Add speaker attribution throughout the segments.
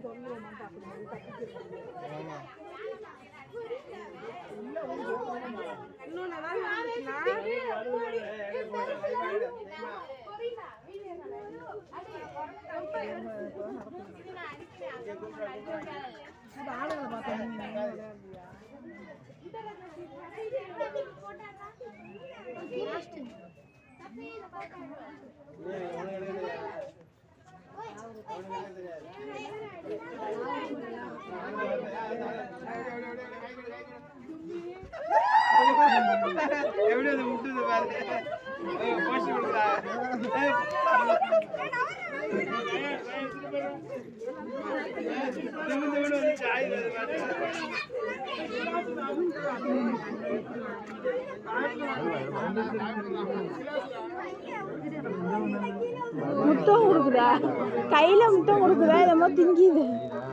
Speaker 1: எப்படி அது முட்டுது பாரு போஸ்ட் கொடுக்குறா நிமிந்து விட வந்துச்சு ஆயுது அது பாரு
Speaker 2: முத்தம் கொடுக்குதா கையில முத்தம் கொடுக்குதா என்னமோ திங்கிது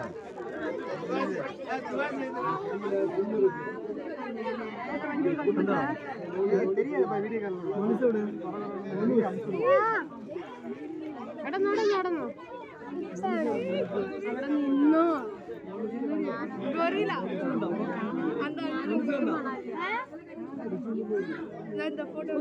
Speaker 2: അവിടെ നടന്നു നടന്നു അവിടെ നിന്നു ഗോറിയില്ല ഫോട്ടോ